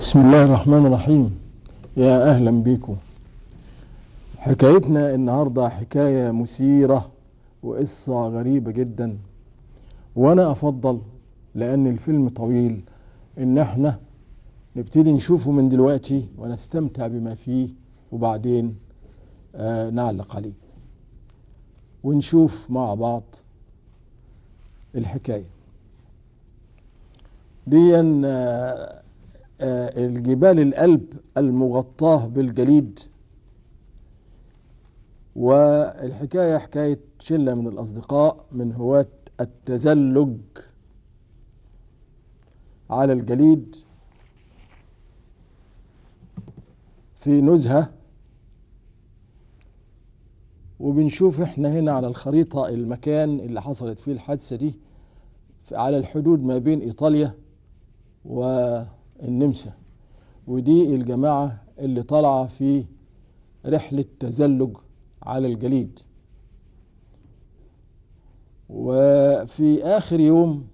بسم الله الرحمن الرحيم يا أهلا بكم حكايتنا النهاردة حكاية مثيرة وقصة غريبة جدا وأنا أفضل لأن الفيلم طويل إن احنا نبتدي نشوفه من دلوقتي ونستمتع بما فيه وبعدين آه نعلق عليه ونشوف مع بعض الحكاية دي آه آه الجبال الألب المغطاة بالجليد والحكاية حكاية شلة من الأصدقاء من هواة التزلج على الجليد في نزهة وبنشوف احنا هنا على الخريطة المكان اللي حصلت فيه الحادثة دي على الحدود ما بين إيطاليا والنمسا ودي الجماعة اللي طالعة في رحلة تزلج على الجليد وفي آخر يوم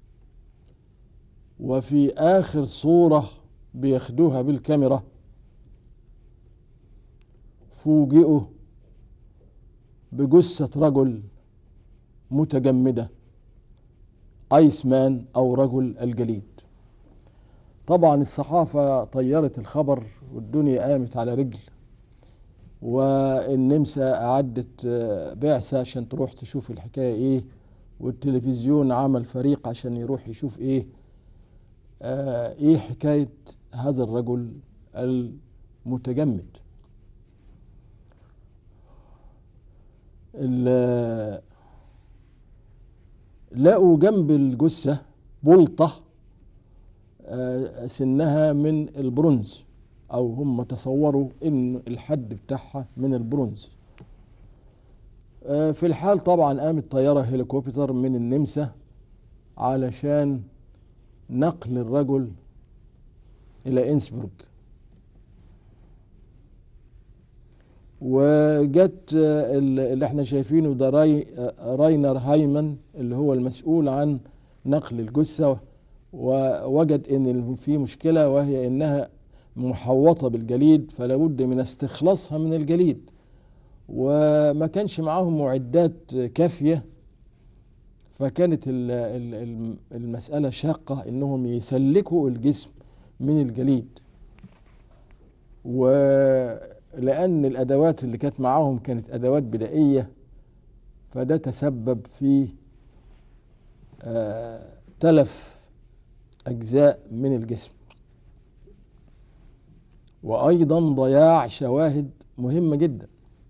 وفي آخر صورة بياخدوها بالكاميرا فوجئوا بجثة رجل متجمدة ايس مان او رجل الجليد طبعا الصحافة طيرت الخبر والدنيا قامت على رجل والنمسا أعدت بعثة عشان تروح تشوف الحكاية إيه والتلفزيون عمل فريق عشان يروح يشوف إيه آه إيه حكاية هذا الرجل المتجمد لقوا جنب الجثة بلطة آه سنها من البرونز او هم تصوروا ان الحد بتاعها من البرونز في الحال طبعا قامت طيارة هليكوبتر من النمسا علشان نقل الرجل الى انسبروك وجت اللي احنا شايفينه ده راي راينر هايمن اللي هو المسؤول عن نقل الجثة ووجد ان في مشكلة وهي انها محوطة بالجليد فلا بد من استخلاصها من الجليد وما كانش معاهم معدات كافية فكانت المسألة شاقة انهم يسلكوا الجسم من الجليد ولأن الأدوات اللي كانت معاهم كانت أدوات بدائية فده تسبب في تلف أجزاء من الجسم وايضا ضياع شواهد مهمه جدا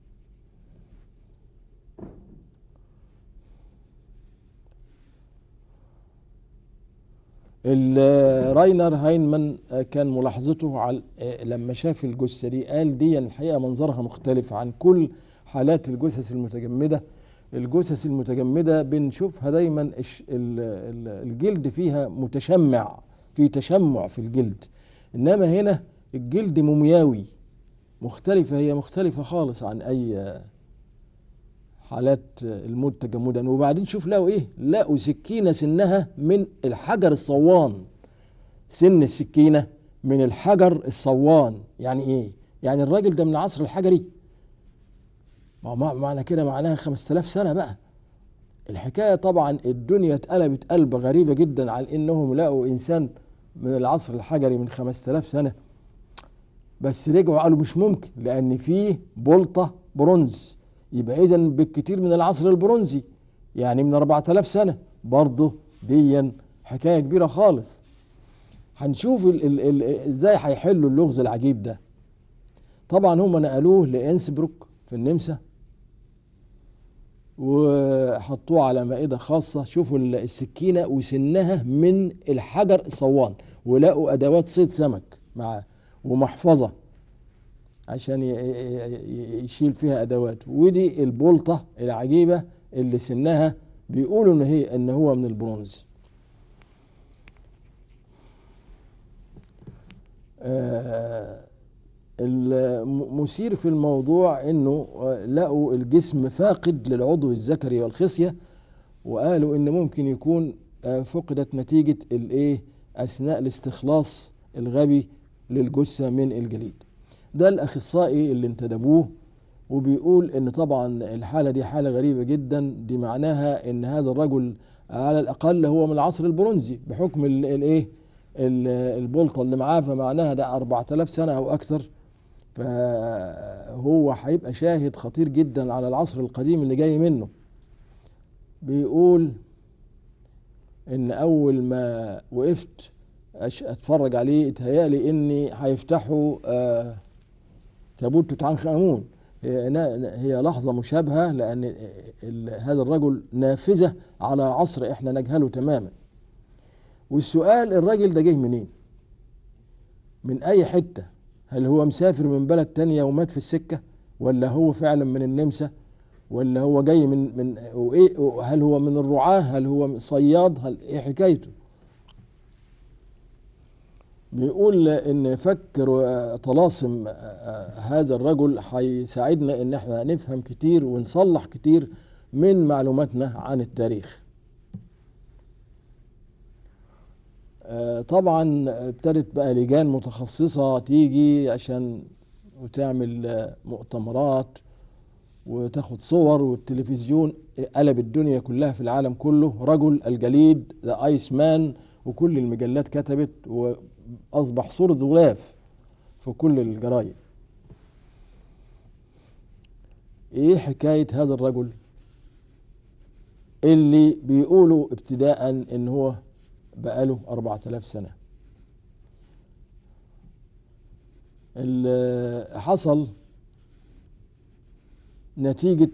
راينر هاينمان كان ملاحظته على لما شاف الجثه دي قال دي الحقيقه منظرها مختلف عن كل حالات الجثث المتجمده الجثث المتجمده بنشوفها دايما الجلد فيها متشمع في تشمع في الجلد انما هنا الجلد مومياوي مختلفة هي مختلفة خالص عن أي حالات الموت تجمدا وبعدين شوف لقوا إيه لقوا سكينة سنها من الحجر الصوان سن السكينة من الحجر الصوان يعني إيه يعني الراجل ده من العصر الحجري ما معنى كده معناها خمسة آلاف سنة بقى الحكاية طبعا الدنيا اتقلبت قلبة غريبة جدا على إنهم لقوا إنسان من العصر الحجري من خمسة آلاف سنة بس رجعوا قالوا مش ممكن لان فيه بلطه برونز يبقى اذا بالكتير من العصر البرونزي يعني من 4000 سنه برضه دي حكايه كبيره خالص هنشوف ازاي هيحلوا اللغز العجيب ده طبعا هم نقلوه لانسبروك في النمسا وحطوه على مائده خاصه شوفوا السكينه وسنها من الحجر الصوان ولقوا ادوات صيد سمك معاه ومحفظة عشان يشيل فيها أدوات ودي البلطة العجيبة اللي سنها بيقولوا إن هي إن هو من البرونز آه المثير في الموضوع إنه لقوا الجسم فاقد للعضو الذكري والخصية وقالوا إن ممكن يكون فقدت نتيجة الإيه أثناء الاستخلاص الغبي للجثة من الجليد ده الأخصائي اللي انتدبوه وبيقول ان طبعا الحالة دي حالة غريبة جدا دي معناها ان هذا الرجل على الأقل هو من العصر البرونزي بحكم الايه البلطة اللي معاه فمعناها ده 4000 سنة أو أكثر فهو هيبقى شاهد خطير جدا على العصر القديم اللي جاي منه بيقول ان اول ما وقفت اتفرج عليه اتهيألي اني هيفتحوا آه تابوت توت عنخ امون هي لحظه مشابهه لان هذا الرجل نافذه على عصر احنا نجهله تماما والسؤال الراجل ده جه منين من اي حته هل هو مسافر من بلد تانية ومات في السكه ولا هو فعلا من النمسا ولا هو جاي من من وايه هل هو من الرعاه هل هو صياد هل ايه حكايته بيقول ان فكر طلاسم هذا الرجل هيساعدنا ان احنا نفهم كتير ونصلح كتير من معلوماتنا عن التاريخ طبعا ابتدت بقى لجان متخصصة تيجي عشان وتعمل مؤتمرات وتاخد صور والتلفزيون قلب الدنيا كلها في العالم كله رجل الجليد ذا ايس مان وكل المجلات كتبت واصبح صورة غلاف في كل الجرايد ايه حكاية هذا الرجل اللي بيقولوا ابتداء ان هو بقاله أربعة آلاف سنة اللي حصل نتيجة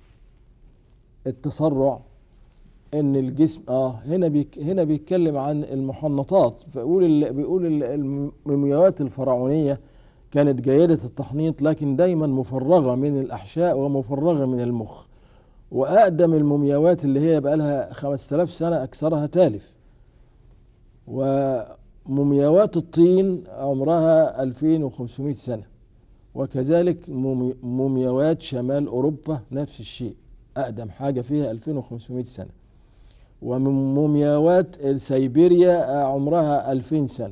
التسرع ان الجسم اه هنا بيك هنا بيتكلم عن المحنطات فبيقول بيقول المومياوات الفرعونيه كانت جيده التحنيط لكن دايما مفرغه من الاحشاء ومفرغه من المخ واقدم المومياوات اللي هي بقى لها 5000 سنه اكثرها تالف ومومياوات الطين عمرها 2500 سنه وكذلك مومياوات شمال اوروبا نفس الشيء اقدم حاجه فيها 2500 سنه ومومياوات سيبيريا عمرها 2000 سنه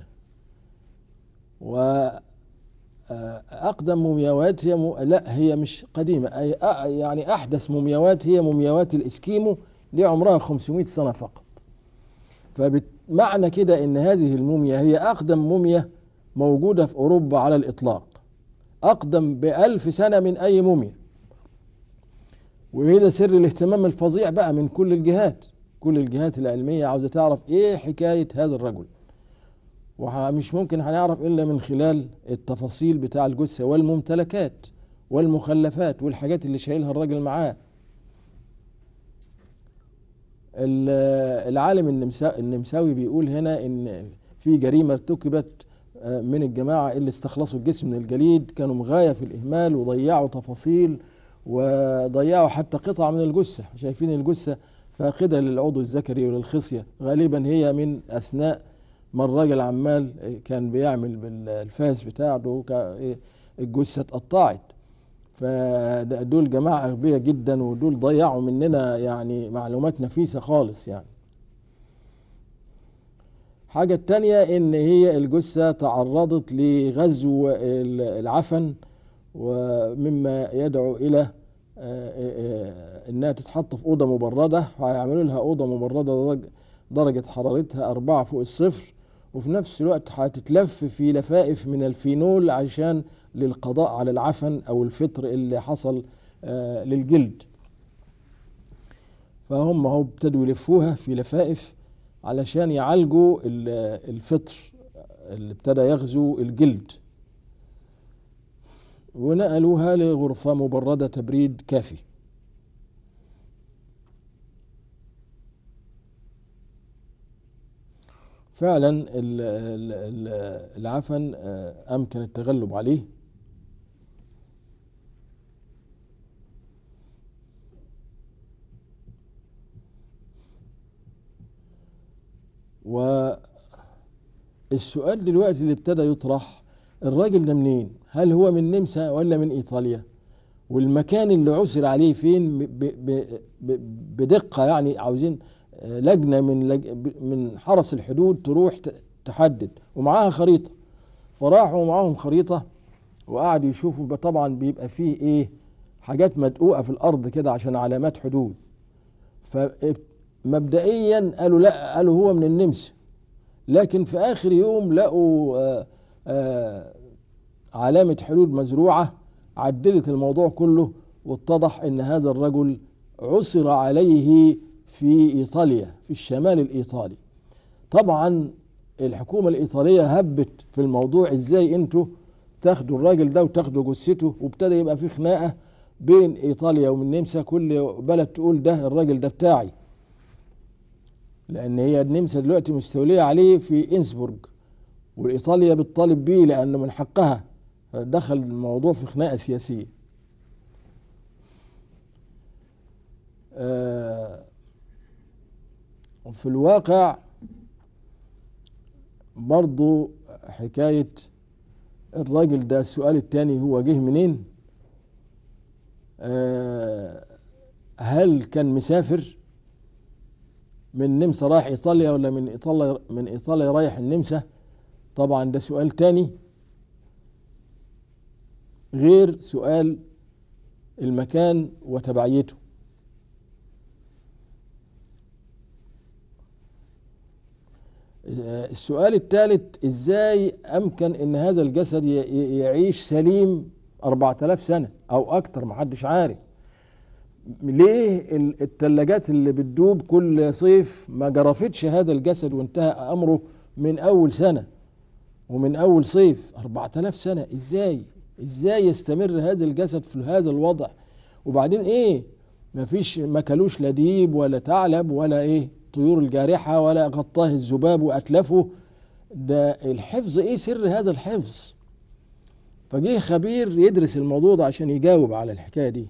وأقدم مومياوات هي م... لا هي مش قديمة أي يعني أحدث مومياوات هي مومياوات الإسكيمو دي عمرها 500 سنة فقط فمعنى كده إن هذه الموميا هي أقدم موميا موجودة في أوروبا على الإطلاق أقدم بألف سنة من أي موميا وهذا سر الاهتمام الفظيع بقى من كل الجهات كل الجهات العلمية عاوزة تعرف ايه حكاية هذا الرجل ومش ممكن هنعرف الا من خلال التفاصيل بتاع الجثة والممتلكات والمخلفات والحاجات اللي شايلها الراجل معاه العالم النمساوي بيقول هنا ان في جريمة ارتكبت من الجماعة اللي استخلصوا الجسم من الجليد كانوا مغاية في الإهمال وضيعوا تفاصيل وضيعوا حتى قطع من الجثة شايفين الجثة فاقدة للعضو الذكري وللخصية غالبا هي من أثناء ما الراجل عمال كان بيعمل بالفاس بتاعته الجثة اتقطعت فدول جماعة أغبياء جدا ودول ضيعوا مننا يعني معلومات نفيسة خالص يعني حاجة التانية إن هي الجثة تعرضت لغزو العفن ومما يدعو إلى انها تتحط في اوضه مبرده هيعملوا لها اوضه مبرده درجه حرارتها أربعة فوق الصفر وفي نفس الوقت هتتلف في لفائف من الفينول عشان للقضاء على العفن او الفطر اللي حصل للجلد فهم هو ابتدوا يلفوها في لفائف علشان يعالجوا الفطر اللي ابتدى يغزو الجلد ونقلوها لغرفة مبردة تبريد كافي فعلا العفن أمكن التغلب عليه والسؤال دلوقتي اللي ابتدى يطرح الراجل ده منين هل هو من نمسا ولا من ايطاليا والمكان اللي عثر عليه فين ب ب ب بدقه يعني عاوزين لجنه من لج من حرس الحدود تروح تحدد ومعاها خريطه فراحوا معاهم خريطة وقعدوا يشوفوا طبعا بيبقى فيه ايه حاجات مدقوقة في الأرض كده عشان علامات حدود فمبدئيا قالوا لا قالوا هو من النمسا لكن في آخر يوم لقوا آآ آآ علامة حدود مزروعة عدلت الموضوع كله واتضح ان هذا الرجل عثر عليه في ايطاليا في الشمال الايطالي طبعا الحكومه الايطاليه هبت في الموضوع ازاي انتوا تاخدوا الراجل ده وتاخدوا جثته وابتدى يبقى في خناقه بين ايطاليا والنمسا كل بلد تقول ده الراجل ده بتاعي لان هي النمسا دلوقتي مستوليه عليه في انسبورج وايطاليا بتطالب بيه لانه من حقها دخل الموضوع في خناقه سياسيه في الواقع برضو حكاية الراجل ده السؤال التاني هو جه منين هل كان مسافر من النمسا رايح ايطاليا ولا من ايطاليا من ايطاليا رايح النمسا طبعا ده سؤال تاني غير سؤال المكان وتبعيته السؤال الثالث ازاي امكن ان هذا الجسد يعيش سليم 4000 سنه او اكتر محدش عارف ليه الثلاجات اللي بتدوب كل صيف ما جرفتش هذا الجسد وانتهى امره من اول سنه ومن اول صيف 4000 سنه ازاي ازاي يستمر هذا الجسد في هذا الوضع وبعدين ايه ما فيش ما كلوش لا ديب ولا ثعلب ولا ايه الطيور الجارحة ولا غطاه الذباب وأتلفه ده الحفظ إيه سر هذا الحفظ فجه خبير يدرس الموضوع ده عشان يجاوب على الحكاية دي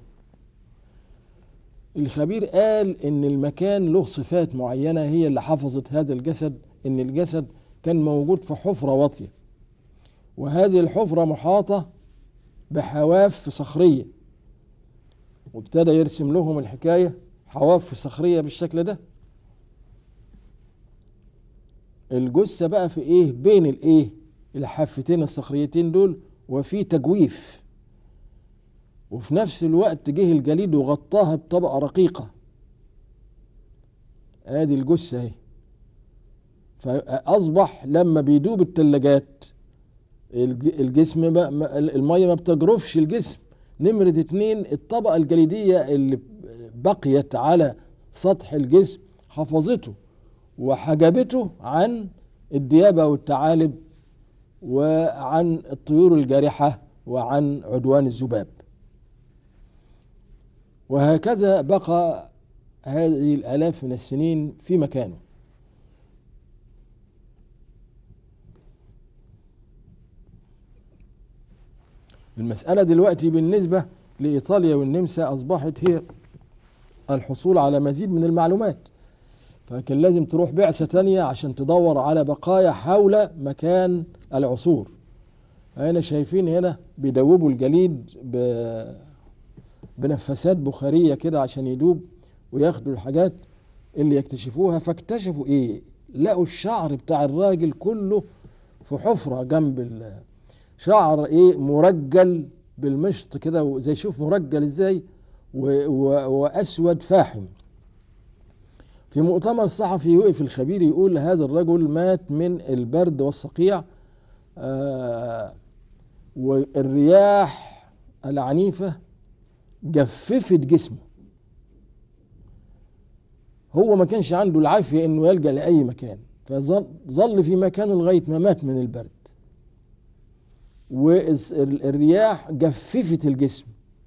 الخبير قال إن المكان له صفات معينة هي اللي حفظت هذا الجسد إن الجسد كان موجود في حفرة واطية وهذه الحفرة محاطة بحواف صخرية وابتدى يرسم لهم الحكاية حواف صخرية بالشكل ده الجثة بقى في ايه بين الايه الحافتين الصخريتين دول وفي تجويف وفي نفس الوقت جه الجليد وغطاها بطبقة رقيقة ادي الجثة اهي فاصبح لما بيدوب التلاجات الجسم بقى المية ما بتجرفش الجسم نمرة اتنين الطبقة الجليدية اللي بقيت على سطح الجسم حفظته وحجبته عن الديابة والثعالب وعن الطيور الجارحة وعن عدوان الذباب وهكذا بقى هذه الآلاف من السنين في مكانه المسألة دلوقتي بالنسبة لإيطاليا والنمسا أصبحت هي الحصول على مزيد من المعلومات فكان لازم تروح بعثة تانية عشان تدور على بقايا حول مكان العصور هنا شايفين هنا بيدوبوا الجليد بنفسات بخارية كده عشان يدوب وياخدوا الحاجات اللي يكتشفوها فاكتشفوا ايه لقوا الشعر بتاع الراجل كله في حفرة جنب شعر ايه مرجل بالمشط كده زي شوف مرجل ازاي واسود فاحم في مؤتمر صحفي وقف الخبير يقول هذا الرجل مات من البرد والصقيع آه والرياح العنيفة جففت جسمه هو ما كانش عنده العافية انه يلجأ لأي مكان فظل في مكانه لغاية ما مات من البرد والرياح جففت الجسم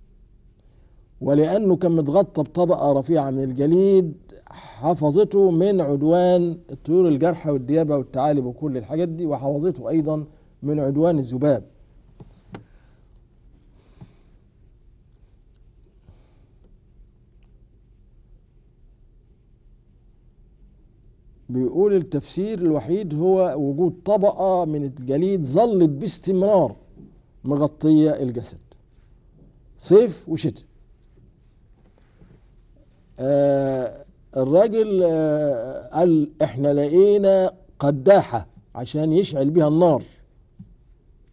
ولأنه كان متغطى بطبقة رفيعة من الجليد حفظته من عدوان الطيور الجارحة والديابة والثعالب وكل الحاجات دي وحفظته أيضا من عدوان الذباب بيقول التفسير الوحيد هو وجود طبقة من الجليد ظلت باستمرار مغطية الجسد صيف وشتاء آه الراجل آه قال احنا لقينا قداحة عشان يشعل بها النار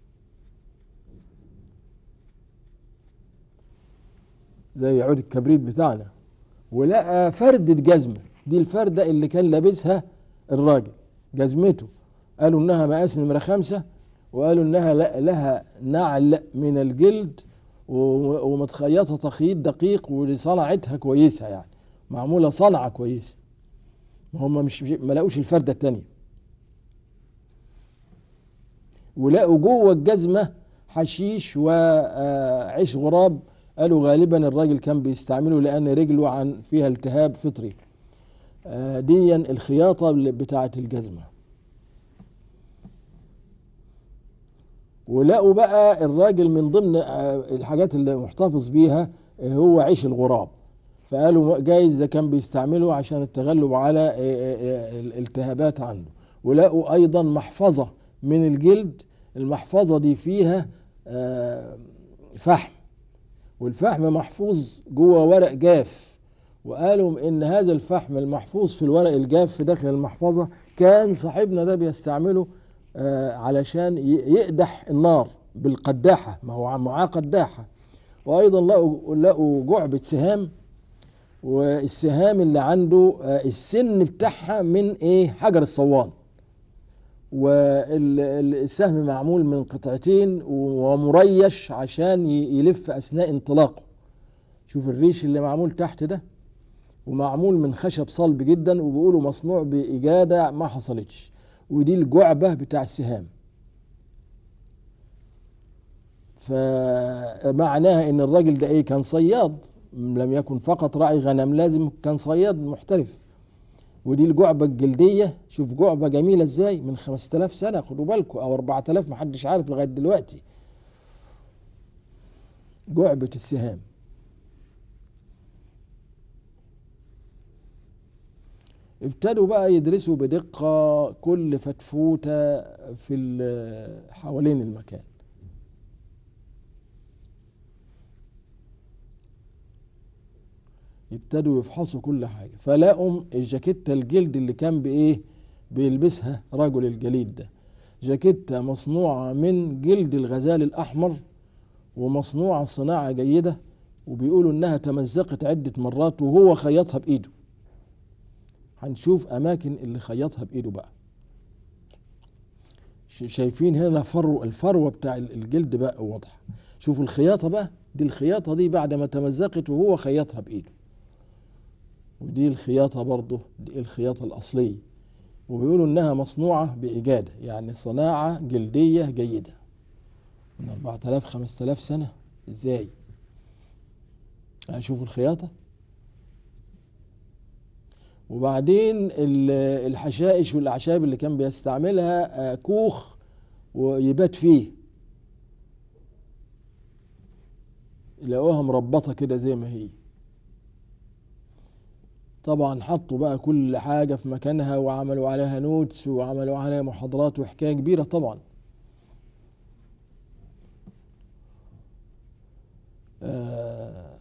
زي عود الكبريت بتاعنا ولقى فردة جزمة دي الفردة اللي كان لابسها الراجل جزمته قالوا انها مقاس نمرة خمسة وقالوا انها لا- لها نعل من الجلد و- ومتخيطة تخييط دقيق وصنعتها كويسة يعني معمولة صنعة كويسة هم مش ما لقوش الفردة التانية ولقوا جوه الجزمة حشيش وعيش غراب قالوا غالبا الراجل كان بيستعمله لأن رجله عن فيها التهاب فطري آه، ديا الخياطة بتاعة الجزمة ولقوا بقى الراجل من ضمن آه، الحاجات اللي محتفظ بيها آه، هو عيش الغراب فقالوا جايز ده كان بيستعمله عشان التغلب على آه، آه، آه، الالتهابات عنده ولقوا ايضا محفظة من الجلد المحفظة دي فيها آه، فحم والفحم محفوظ جوه ورق جاف وقالوا ان هذا الفحم المحفوظ في الورق الجاف في داخل المحفظة كان صاحبنا ده بيستعمله آه، علشان ي- يقدح النار بالقداحة ما هو معاه قداحة وايضا لقوا لقوا جعبة سهام والسهام اللي عنده آه، السن بتاعها من ايه حجر الصوان والسهم معمول من قطعتين ومريش عشان ي- يلف اثناء انطلاقه شوف الريش اللي معمول تحت ده ومعمول من خشب صلب جدا وبيقولوا مصنوع بإجادة ما حصلتش ودي الجعبة بتاع السهام فمعناها ان الراجل ده ايه كان صياد لم يكن فقط راعي غنم لازم كان صياد محترف ودي الجعبة الجلدية شوف جعبة جميلة ازاي من 5000 سنة خدوا بالكم او 4000 محدش عارف لغاية دلوقتي جعبة السهام ابتدوا بقى يدرسوا بدقة كل فتفوتة في ال- حوالين المكان يبتدوا يفحصوا كل حاجة فلاقوا الجاكيتة الجلد اللي كان بإيه بيلبسها رجل الجليد ده جاكيتة مصنوعة من جلد الغزال الأحمر ومصنوعة صناعة جيدة وبيقولوا إنها تمزقت عدة مرات وهو خيطها بإيده هنشوف أماكن اللي خيطها بإيده بقى ش- شايفين هنا فرو الفروة بتاع ال- الجلد بقى واضحة شوفوا الخياطة بقى دي الخياطة دي بعد ما تمزقت وهو خيطها بإيده ودي الخياطة برضه دي الخياطة الأصلية وبيقولوا إنها مصنوعة بإجادة يعني صناعة جلدية جيدة من 4000 5000 سنة إزاي أشوف الخياطة وبعدين ال- الحشائش والأعشاب اللي كان بيستعملها آه، كوخ ويبات فيه لقوها مربطة كده زي ما هي طبعا حطوا بقى كل حاجة في مكانها وعملوا عليها نوتس وعملوا عليها محاضرات وحكاية كبيرة طبعا آه،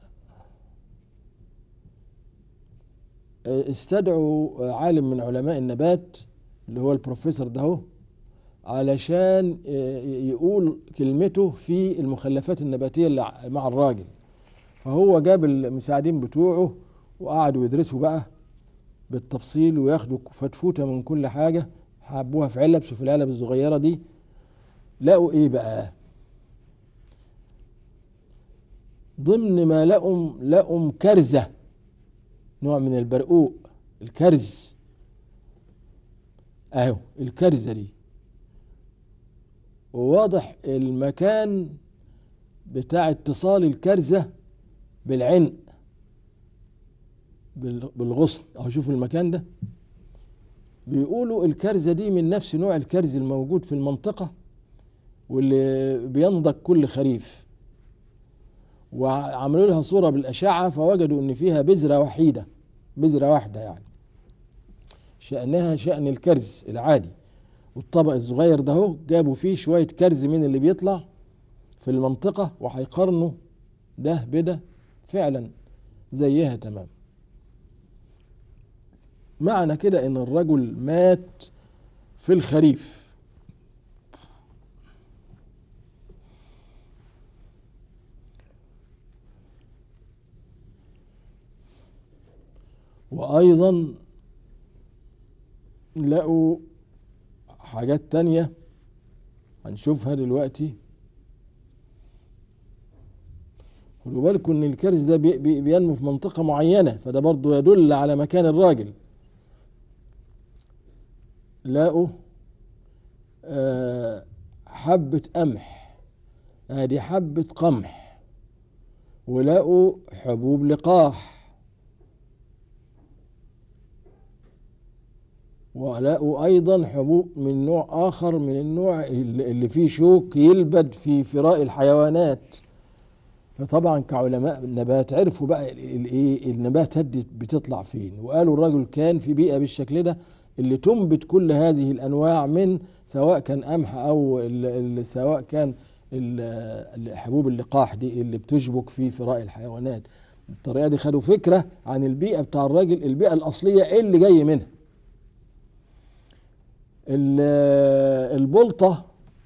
استدعوا عالم من علماء النبات اللي هو البروفيسور ده هو علشان يقول كلمته في المخلفات النباتية اللي مع الراجل فهو جاب المساعدين بتوعه وقعدوا يدرسوا بقى بالتفصيل وياخدوا فتفوتة من كل حاجة حبوها في علب شوف العلب الصغيرة دي لقوا ايه بقى ضمن ما لقوا لقوا كرزة نوع من البرقوق الكرز اهو الكرزة دي وواضح المكان بتاع اتصال الكرزة بالعنق بال- بالغصن اهو شوفوا المكان ده بيقولوا الكرزة دي من نفس نوع الكرز الموجود في المنطقة واللي بينضج كل خريف وعملوا لها صورة بالأشعة فوجدوا إن فيها بذرة وحيدة بذرة واحدة يعني شأنها شأن الكرز العادي والطبق الصغير ده هو جابوا فيه شوية كرز من اللي بيطلع في المنطقة وهيقارنوا ده بده فعلا زيها تمام معنى كده ان الرجل مات في الخريف وأيضا لقوا حاجات تانية هنشوفها دلوقتي خدوا بالكم ان الكرز ده بي- بي- بينمو في منطقة معينة فده برضو يدل على مكان الراجل لقوا آه، حبة قمح ادي حبة قمح ولقوا حبوب لقاح ولقوا ايضا حبوب من نوع اخر من النوع اللي اللي فيه شوك يلبد في فراء الحيوانات فطبعا كعلماء النبات عرفوا بقى الايه النباتات دي بتطلع فين وقالوا الرجل كان في بيئه بالشكل ده اللي تنبت كل هذه الانواع من سواء كان قمح او ال- ال- سواء كان ال- حبوب اللقاح دي اللي بتشبك في فراء الحيوانات الطريقه دي خدوا فكره عن البيئه بتاع الراجل البيئه الاصليه ايه اللي جاي منها ال- البلطه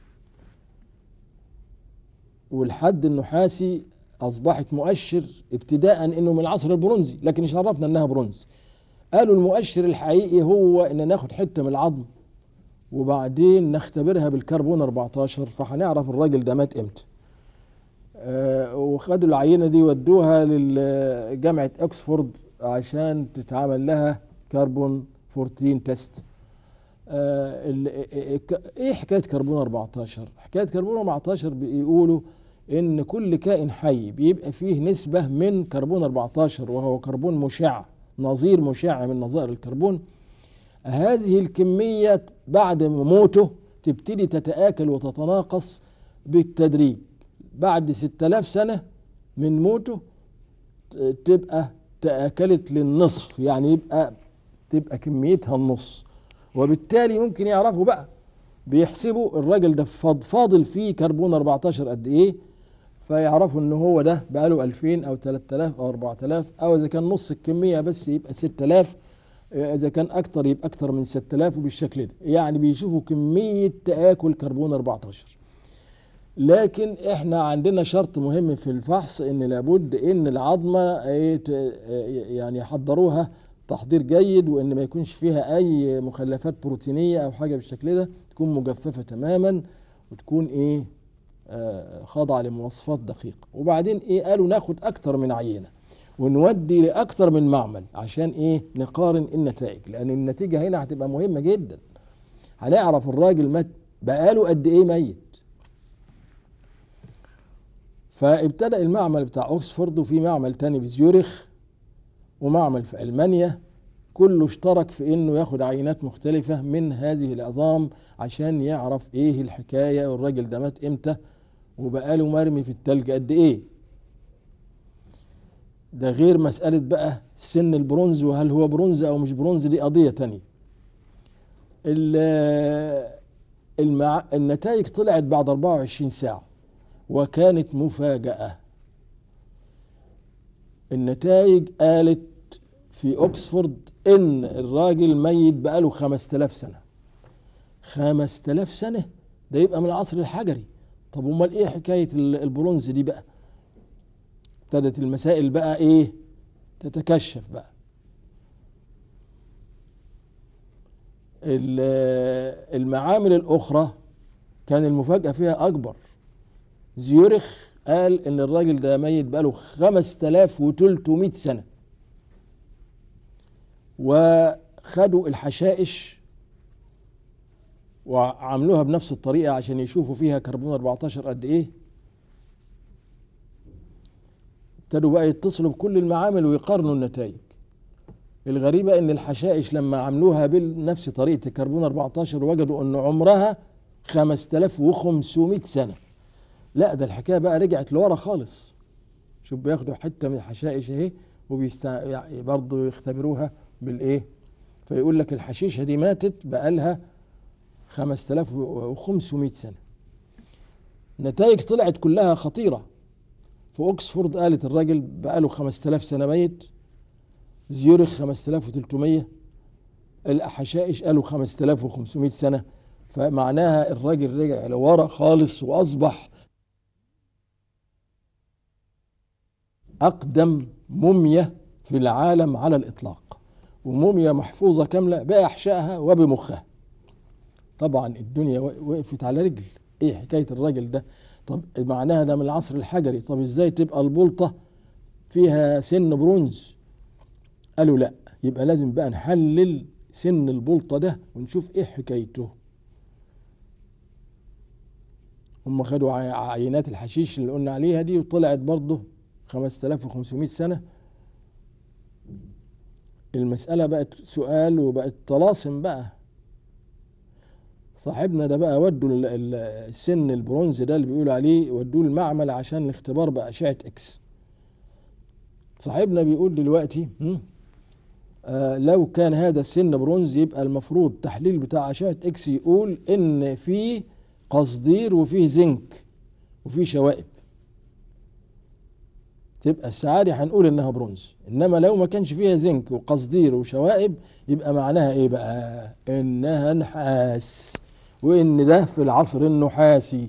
والحد النحاسي اصبحت مؤشر ابتداء انه من العصر البرونزي لكن مش عرفنا انها برونز قالوا المؤشر الحقيقي هو ان ناخد حته من العظم وبعدين نختبرها بالكربون 14 فهنعرف الراجل ده مات امتى آه وخدوا العينه دي ودوها لجامعه اوكسفورد عشان تتعمل لها كربون 14 تيست آه ال- ايه حكايه كربون 14 حكايه كربون 14 بيقولوا ان كل كائن حي بيبقى فيه نسبه من كربون 14 وهو كربون مشع نظير مشع من نظائر الكربون هذه الكميه بعد موته تبتدي تتآكل وتتناقص بالتدريج بعد 6000 سنه من موته ت- تبقى تآكلت للنصف يعني يبقى تبقى كميتها النص وبالتالي ممكن يعرفوا بقى بيحسبوا الراجل ده فاض- فاضل فيه كربون 14 قد ايه فيعرفوا ان هو ده بقاله 2000 او 3000 او 4000 او اذا كان نص الكميه بس يبقى 6000 اذا كان اكتر يبقى اكتر من 6000 وبالشكل ده يعني بيشوفوا كميه تاكل كربون 14 لكن احنا عندنا شرط مهم في الفحص ان لابد ان العظمه إيه ت- يعني يحضروها تحضير جيد وان ما يكونش فيها اي مخلفات بروتينيه او حاجه بالشكل ده تكون مجففه تماما وتكون ايه آه، خاضعه لمواصفات دقيقه وبعدين ايه قالوا ناخد اكتر من عينه ونودي لاكتر من معمل عشان ايه نقارن النتائج لان النتيجه هنا هتبقى مهمه جدا هنعرف الراجل مات بقاله قد ايه ميت فابتدأ المعمل بتاع اوكسفورد وفي معمل تاني في زيورخ ومعمل في المانيا كله اشترك في انه ياخد عينات مختلفة من هذه العظام عشان يعرف ايه الحكاية والراجل ده مات امتى وبقاله مرمي في التلج قد ايه ده غير مسألة بقى سن البرونز وهل هو برونز او مش برونز دي قضية تانية ال- المع... النتائج طلعت بعد 24 ساعة وكانت مفاجأة النتائج قالت في اوكسفورد ان الراجل ميت بقاله 5000 سنة 5000 سنة ده يبقى من العصر الحجري طب امال ايه حكاية ال- البرونز دي بقى ابتدت المسائل بقى ايه تتكشف بقى ال- المعامل الاخرى كان المفاجأة فيها اكبر زيورخ قال ان الراجل ده ميت بقاله 5300 سنة وخدوا الحشائش وعملوها بنفس الطريقة عشان يشوفوا فيها كربون 14 قد ايه ابتدوا بقى يتصلوا بكل المعامل ويقارنوا النتائج الغريبة ان الحشائش لما عملوها بنفس طريقة الكربون 14 وجدوا ان عمرها 5500 سنة لا ده الحكايه بقى رجعت لورا خالص شوف بياخدوا حته من الحشائش اهي وبيست يعني برضه يختبروها بالايه فيقول لك الحشيشه دي ماتت بقالها 5500 سنه نتائج طلعت كلها خطيره في اوكسفورد قالت الراجل بقاله 5000 سنه ميت زيورخ 5300 الحشائش قالوا 5500 سنه فمعناها الراجل رجع لورا خالص واصبح أقدم موميا في العالم على الإطلاق وموميا محفوظة كاملة بأحشائها وبمخها طبعا الدنيا وقفت على رجل ايه حكاية الراجل ده طب معناها ده من العصر الحجري طب ازاي تبقى البلطة فيها سن برونز قالوا لا يبقى لازم بقى نحلل سن البلطة ده ونشوف ايه حكايته هم خدوا عينات الحشيش اللي قلنا عليها دي وطلعت برضه 5500 سنة المسألة بقت سؤال وبقت طلاسم بقى صاحبنا ده بقى ودوا السن البرونز ده اللي بيقولوا عليه ودوه المعمل عشان الاختبار بأشعة اكس صاحبنا بيقول دلوقتي آه لو كان هذا السن برونز يبقى المفروض تحليل بتاع أشعة اكس يقول ان في قصدير وفيه زنك وفيه شوائب تبقى السعادة هنقول انها برونز انما لو ما كانش فيها زنك وقصدير وشوائب يبقى معناها ايه بقى انها نحاس وان ده في العصر النحاسي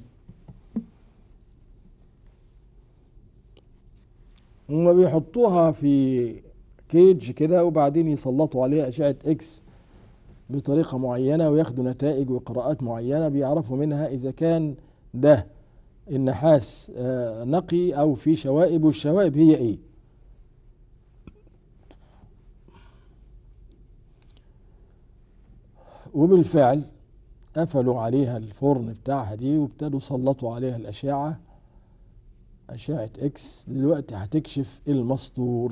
هما بيحطوها في كيج كده وبعدين يسلطوا عليها اشعه اكس بطريقه معينه وياخدوا نتائج وقراءات معينه بيعرفوا منها اذا كان ده النحاس نقي او في شوائب والشوائب هي ايه وبالفعل قفلوا عليها الفرن بتاعها دي وابتدوا سلطوا عليها الأشعة أشعة إكس دلوقتي هتكشف المسطور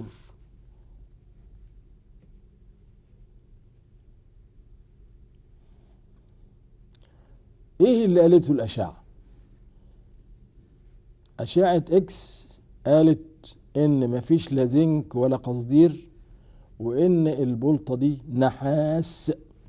إيه اللي قالته الأشعة؟ أشعة إكس قالت إن مفيش لا زنك ولا قصدير وإن البلطة دي نحاس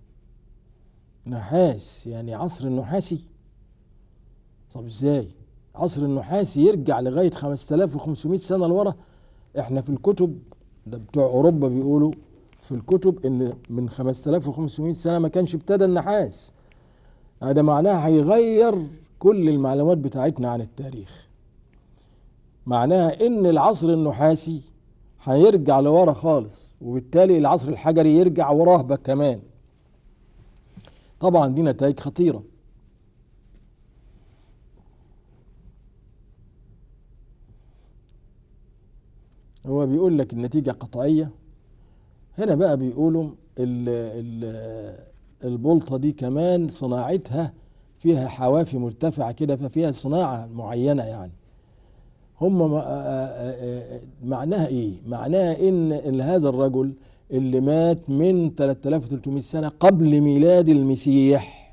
نحاس يعني عصر النحاسي طب ازاي عصر النحاسي يرجع لغاية 5500 سنة لورا احنا في الكتب ده بتوع اوروبا بيقولوا في الكتب ان من 5500 سنة ما كانش ابتدى النحاس هذا معناها هيغير كل المعلومات بتاعتنا عن التاريخ معناها ان العصر النحاسي هيرجع لورا خالص وبالتالي العصر الحجري يرجع وراه بقى كمان طبعا دي نتائج خطيرة هو بيقول لك النتيجة قطعية هنا بقى بيقولوا ال ال البلطة دي كمان صناعتها فيها حوافي مرتفعة كده ففيها صناعة معينة يعني هم معناها ايه معناها ان هذا الرجل اللي مات من 3300 سنة قبل ميلاد المسيح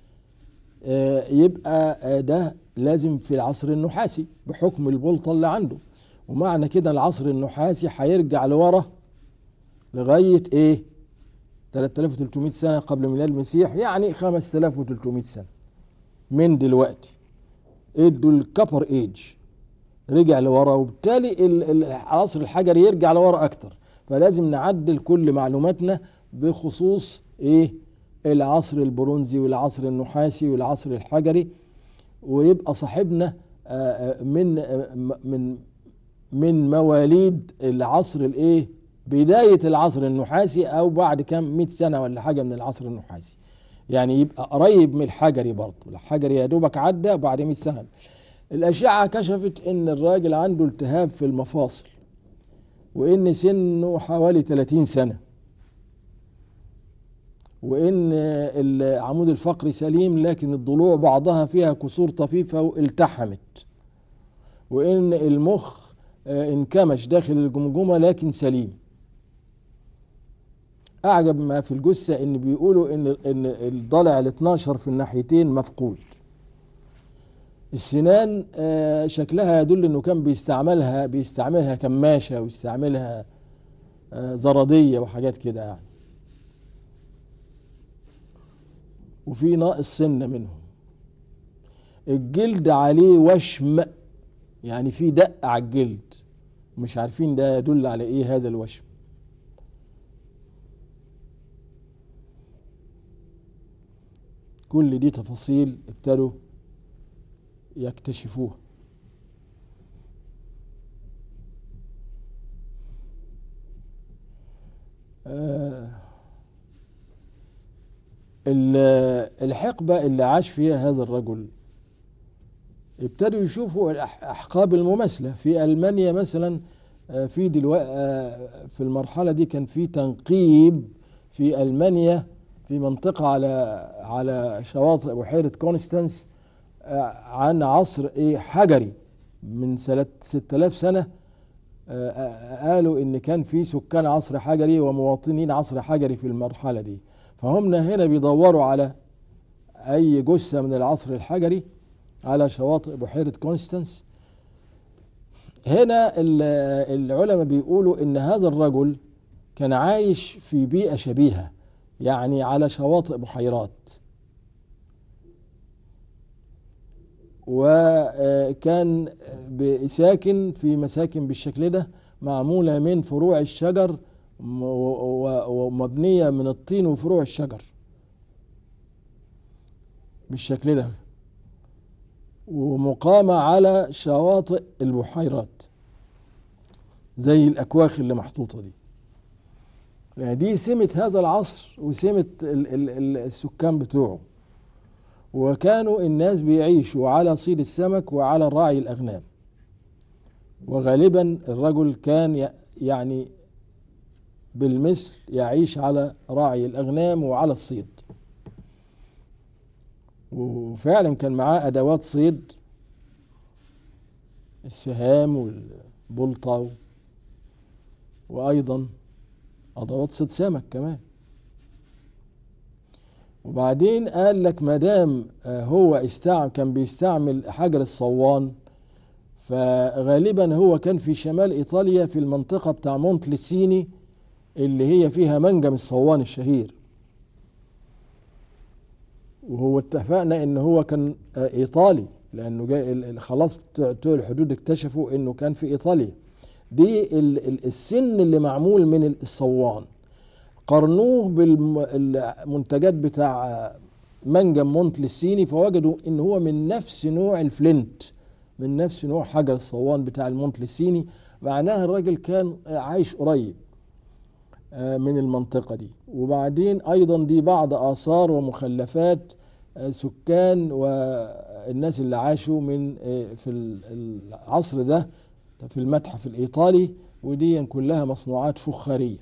يبقى ده لازم في العصر النحاسي بحكم البلطة اللي عنده ومعنى كده العصر النحاسي هيرجع لورا لغاية ايه 3300 سنة قبل ميلاد المسيح يعني 5300 سنة من دلوقتي ادوا الكبر ايج رجع لورا وبالتالي العصر الحجري يرجع لورا اكتر فلازم نعدل كل معلوماتنا بخصوص ايه العصر البرونزي والعصر النحاسي والعصر الحجري ويبقى صاحبنا من من من مواليد العصر الايه بداية العصر النحاسي او بعد كام 100 سنة ولا حاجة من العصر النحاسي يعني يبقى قريب من الحجري برضه الحجري يا دوبك عدى بعد 100 سنة الأشعة كشفت إن الراجل عنده التهاب في المفاصل وإن سنه حوالي 30 سنة وإن العمود الفقري سليم لكن الضلوع بعضها فيها كسور طفيفة والتحمت وإن المخ انكمش داخل الجمجمة لكن سليم أعجب ما في الجثة إن بيقولوا إن إن الضلع ال 12 في الناحيتين مفقود السنان شكلها يدل انه كان بيستعملها بيستعملها كماشه ويستعملها زراديه وحاجات كده يعني وفي ناقص سنه منهم الجلد عليه وشم يعني في دق على الجلد مش عارفين ده يدل على ايه هذا الوشم كل دي تفاصيل ابتدوا يكتشفوها آه ال- الحقبة اللي عاش فيها هذا الرجل ابتدوا يشوفوا الأحقاب المماثلة في ألمانيا مثلا آه، في دلوقتي في المرحلة دي كان في تنقيب في ألمانيا في منطقة على على شواطئ بحيرة كونستانس آه، عن عصر ايه حجري من سنة 6000 سنة آه، آه، قالوا ان كان في سكان عصر حجري ومواطنين عصر حجري في المرحلة دي فهم هنا بيدوروا على اي جثة من العصر الحجري على شواطئ بحيرة كونستانس هنا ال- العلماء بيقولوا ان هذا الرجل كان عايش في بيئة شبيهة يعني على شواطئ بحيرات وكان ب- ساكن في مساكن بالشكل ده معمولة من فروع الشجر م- و- و- ومبنية من الطين وفروع الشجر بالشكل ده ومقامة على شواطئ البحيرات زي الأكواخ اللي محطوطة دي يعني دي سمة هذا العصر وسمة ال- ال- ال- السكان بتوعه وكانوا الناس بيعيشوا على صيد السمك وعلى راعي الأغنام وغالبا الرجل كان ي- يعني بالمثل يعيش على راعي الأغنام وعلى الصيد وفعلا كان معاه أدوات صيد السهام والبلطة وأيضا أدوات صيد سمك كمان وبعدين قال لك ما دام آه، هو استعمل كان بيستعمل حجر الصوان فغالبا هو كان في شمال ايطاليا في المنطقه بتاع مونت لسيني اللي هي فيها منجم الصوان الشهير وهو اتفقنا ان هو كان آه، ايطالي لانه جاي ال- ال- خلاص بتوع بتوع الحدود اكتشفوا انه كان في ايطاليا دي ال- ال- السن اللي معمول من الصوان قارنوه بالمنتجات بتاع منجم مونت للصيني فوجدوا ان هو من نفس نوع الفلنت من نفس نوع حجر الصوان بتاع المونت للصيني معناها الراجل كان عايش قريب آه، من المنطقة دي وبعدين أيضا دي بعض آثار ومخلفات آه، سكان والناس اللي عاشوا من آه، في ال- العصر ده في المتحف الإيطالي ودي كلها مصنوعات فخارية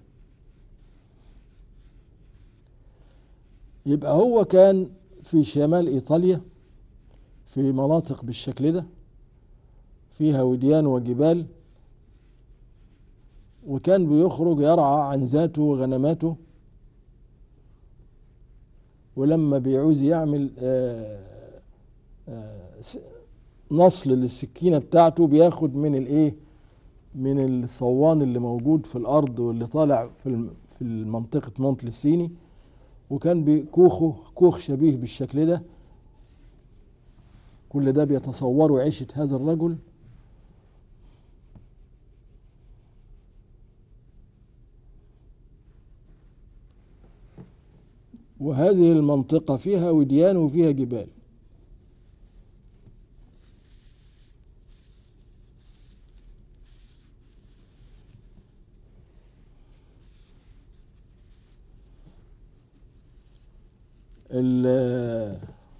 يبقى هو كان في شمال إيطاليا في مناطق بالشكل ده فيها وديان وجبال وكان بيخرج يرعى عن ذاته وغنماته ولما بيعوز يعمل آه، آه، س- نصل للسكينة بتاعته بياخد من الايه من الصوان اللي موجود في الارض واللي طالع في الم- في منطقة مونت لسيني وكان بكوخه كوخ شبيه بالشكل ده كل ده بيتصوروا عيشة هذا الرجل وهذه المنطقة فيها وديان وفيها جبال ال-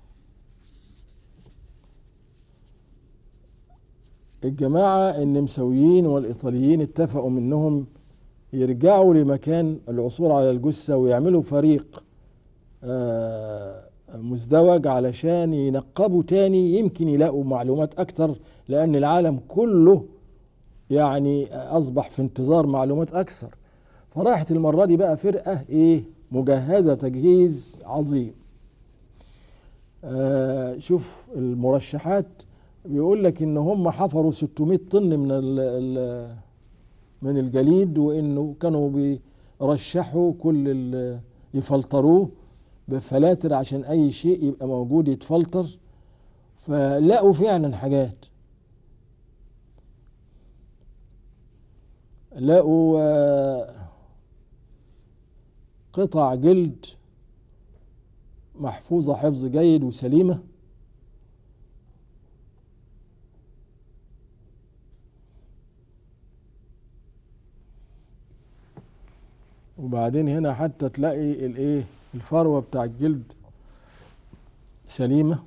الجماعة النمساويين والإيطاليين اتفقوا منهم يرجعوا لمكان العثور على الجثة ويعملوا فريق آه، مزدوج علشان ينقبوا تاني يمكن يلاقوا معلومات أكتر لأن العالم كله يعني أصبح في انتظار معلومات أكثر فراحت المرة دي بقى فرقة إيه مجهزة تجهيز عظيم آه شوف المرشحات بيقول لك ان هم حفروا 600 طن من ال ال من الجليد وانه كانوا بيرشحوا كل ال- يفلتروه بفلاتر عشان اي شيء يبقى موجود يتفلتر فلقوا فعلا حاجات لقوا آه، قطع جلد محفوظة حفظ جيد وسليمة وبعدين هنا حتى تلاقي الايه الفروة بتاع الجلد سليمة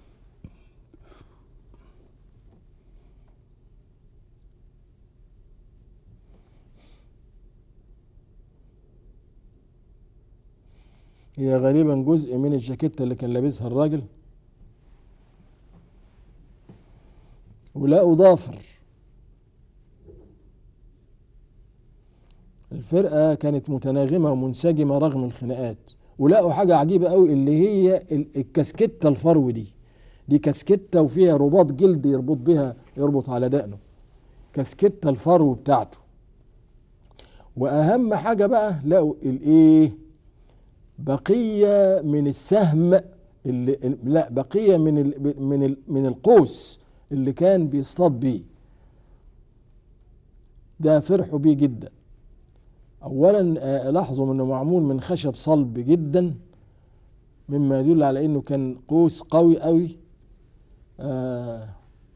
هي غالبا جزء من الجاكيتة اللي كان لابسها الراجل ولقوا ضافر الفرقة كانت متناغمة ومنسجمة رغم الخناقات ولقوا حاجة عجيبة قوي اللي هي ال- الكاسكتة الفرو دي دي كاسكتة وفيها رباط جلد يربط بها يربط على دقنه كاسكتة الفرو بتاعته وأهم حاجة بقى لقوا الإيه بقية من السهم اللي ال- لا بقية من ال من ال من القوس اللي كان بيصطاد بيه ده فرحوا بيه جدا اولا آه، لاحظوا انه معمول من خشب صلب جدا مما يدل على انه كان قوس قوي قوي آه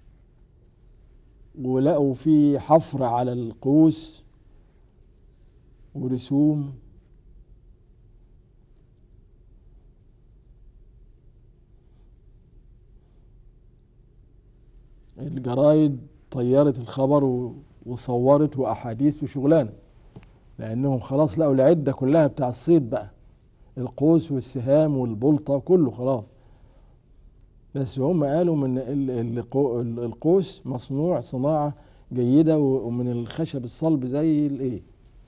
ولقوا فيه حفر على القوس ورسوم الجرايد طيرت الخبر و- وصورت واحاديث وشغلانه لانهم خلاص لقوا العده كلها بتاع الصيد بقى القوس والسهام والبلطه كله خلاص بس هم قالوا من ال- القو- القوس مصنوع صناعه جيده و- ومن الخشب الصلب زي الايه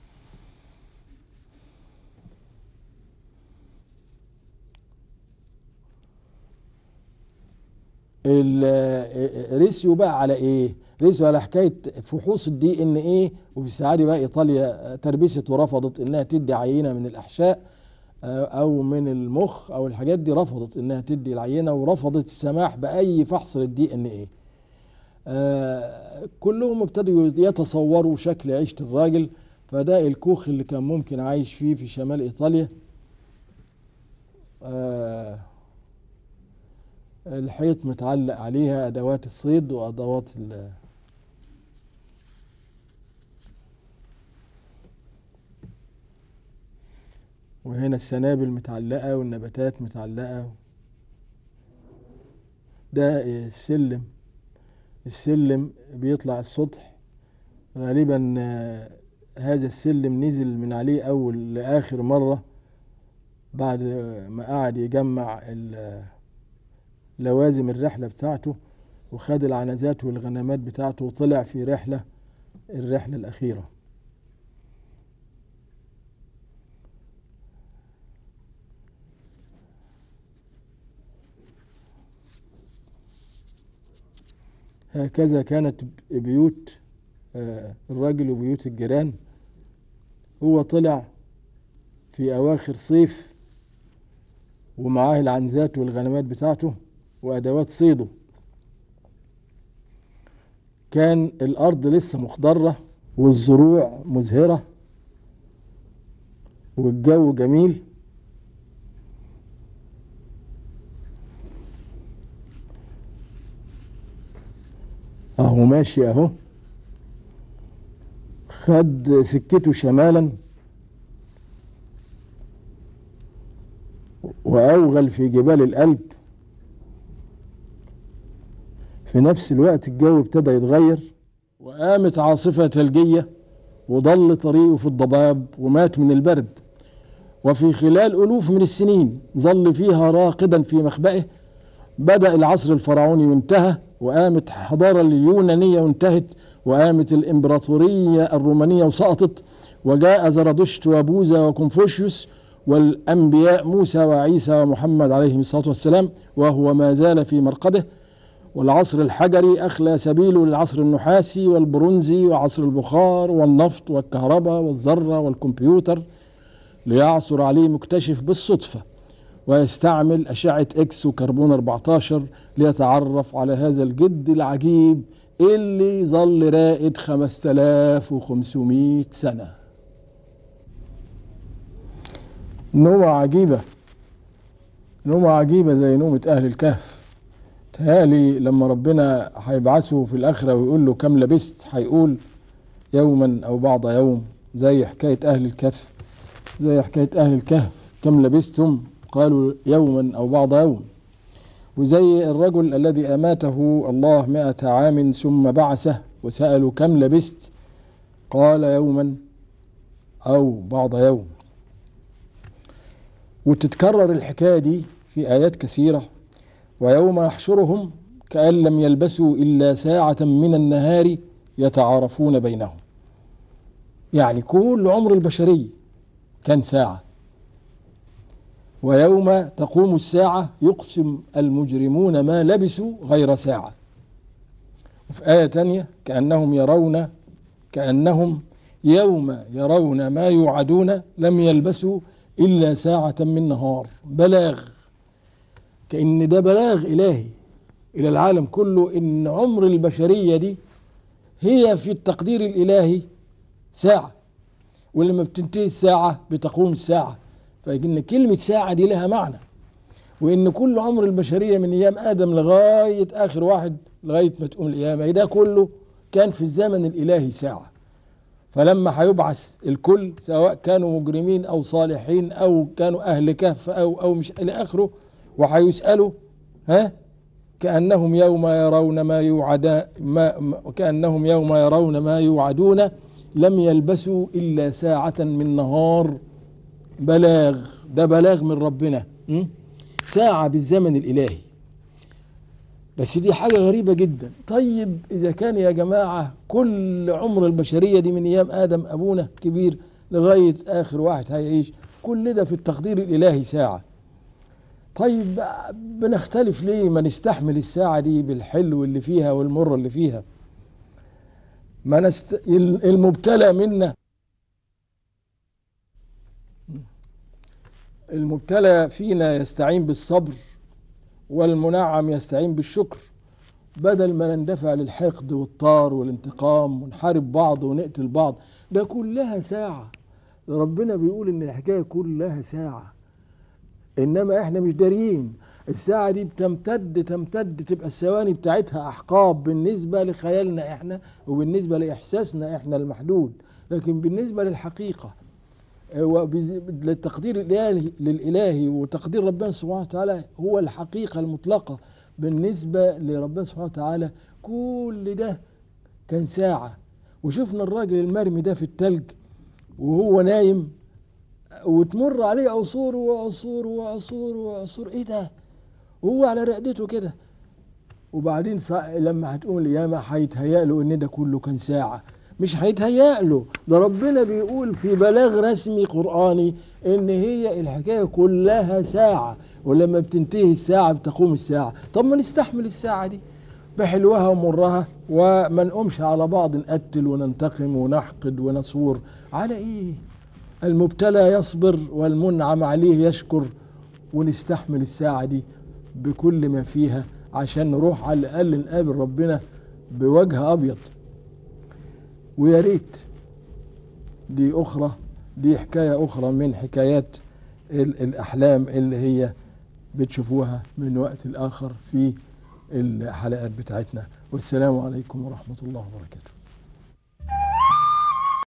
ال- رسيوا بقى على ايه رسيوا على حكايه فحوص الدي ان ايه وفي الساعه دي بقى ايطاليا تربست ورفضت انها تدي عينه من الاحشاء آه، او من المخ او الحاجات دي رفضت انها تدي العينه ورفضت السماح باي فحص للدي ان ايه آه، كلهم ابتدوا يتصوروا شكل عيشه الراجل فده الكوخ اللي كان ممكن عايش فيه في شمال ايطاليا آه، الحيط متعلق عليها ادوات الصيد وادوات ال- وهنا السنابل متعلقة والنباتات متعلقة ده السلم السلم بيطلع السطح غالبا آه، هذا السلم نزل من عليه أول لآخر مرة بعد ما قعد يجمع ال- لوازم الرحلة بتاعته وخد العنزات والغنمات بتاعته وطلع في رحلة الرحلة الأخيرة هكذا كانت بيوت آه، الراجل وبيوت الجيران هو طلع في أواخر صيف ومعاه العنزات والغنمات بتاعته وأدوات صيده كان الأرض لسه مخضرة والزروع مزهرة والجو جميل اهو ماشي اهو خد سكته شمالا واوغل في جبال الألب في نفس الوقت الجو ابتدى يتغير وقامت عاصفة ثلجية وضل طريقه في الضباب ومات من البرد وفي خلال ألوف من السنين ظل فيها راقدا في مخبئه بدأ العصر الفرعوني وانتهى وقامت الحضارة اليونانية وانتهت وقامت الإمبراطورية الرومانية وسقطت وجاء زرادشت وبوذا وكونفوشيوس والأنبياء موسى وعيسى ومحمد عليهم الصلاة والسلام وهو ما زال في مرقده والعصر الحجري أخلى سبيله للعصر النحاسي والبرونزي وعصر البخار والنفط والكهرباء والذرة والكمبيوتر ليعثر عليه مكتشف بالصدفة ويستعمل أشعة إكس وكربون 14 ليتعرف على هذا الجد العجيب اللي ظل رائد 5500 سنة نومة عجيبة نومة عجيبة زي نومة أهل الكهف تهالي لما ربنا هيبعثه في الآخرة ويقول له كم لبست هيقول يوما أو بعض يوم زي حكاية أهل الكهف زي حكاية أهل الكهف كم لبستم قالوا يوما أو بعض يوم وزي الرجل الذي أماته الله مئة عام ثم بعثه وسأله كم لبست قال يوما أو بعض يوم وتتكرر الحكاية دي في آيات كثيرة ويوم يحشرهم كأن لم يلبسوا إلا ساعة من النهار يتعارفون بينهم يعني كل عمر البشرية كان ساعة ويوم تقوم الساعة يقسم المجرمون ما لبسوا غير ساعة وفي آية تانية كأنهم يرون كأنهم يوم يرون ما يوعدون لم يلبسوا إلا ساعة من نهار بلاغ كأن ده بلاغ إلهي إلى العالم كله إن عمر البشرية دي هي في التقدير الإلهي ساعة ولما بتنتهي الساعة بتقوم الساعة فإن كلمة ساعة دي لها معنى وإن كل عمر البشرية من أيام آدم لغاية آخر واحد لغاية ما تقوم القيامة ده كله كان في الزمن الإلهي ساعة فلما هيبعث الكل سواء كانوا مجرمين أو صالحين أو كانوا أهل كهف أو أو مش إلى آخره وهيسألوا ها كأنهم يوم يرون ما يوعد ما كأنهم يوم يرون ما يوعدون لم يلبسوا إلا ساعة من نهار بلاغ ده بلاغ من ربنا م? ساعة بالزمن الإلهي بس دي حاجة غريبة جدا طيب إذا كان يا جماعة كل عمر البشرية دي من أيام آدم أبونا كبير لغاية آخر واحد هيعيش كل ده في التقدير الإلهي ساعة طيب بنختلف ليه ما نستحمل الساعة دي بالحلو اللي فيها والمر اللي فيها ما نست... المبتلى منا المبتلى فينا يستعين بالصبر والمنعم يستعين بالشكر بدل ما نندفع للحقد والطار والانتقام ونحارب بعض ونقتل بعض ده كلها ساعة ربنا بيقول ان الحكاية كلها ساعة انما احنا مش دارين الساعة دي بتمتد تمتد تبقى الثواني بتاعتها احقاب بالنسبة لخيالنا احنا وبالنسبة لاحساسنا احنا المحدود لكن بالنسبة للحقيقة للتقدير الالهي للالهي وتقدير ربنا سبحانه وتعالى هو الحقيقه المطلقه بالنسبه لربنا سبحانه وتعالى كل ده كان ساعه وشفنا الراجل المرمي ده في التلج وهو نايم وتمر عليه عصور وعصور وعصور وعصور ايه ده وهو على رقدته كده وبعدين لما هتقوم القيامه هيتهيأ له ان ده كله كان ساعه مش هيتهيأ له ده ربنا بيقول في بلاغ رسمي قرآني إن هي الحكاية كلها ساعة ولما بتنتهي الساعة بتقوم الساعة طب ما نستحمل الساعة دي بحلوها ومرها وما نقومش على بعض نقتل وننتقم ونحقد ونصور على إيه المبتلى يصبر والمنعم عليه يشكر ونستحمل الساعة دي بكل ما فيها عشان نروح على الأقل نقابل ربنا بوجه أبيض ويا ريت دي أخرى دي حكاية أخرى من حكايات الأحلام اللي هي بتشوفوها من وقت لآخر في الحلقات بتاعتنا والسلام عليكم ورحمة الله وبركاته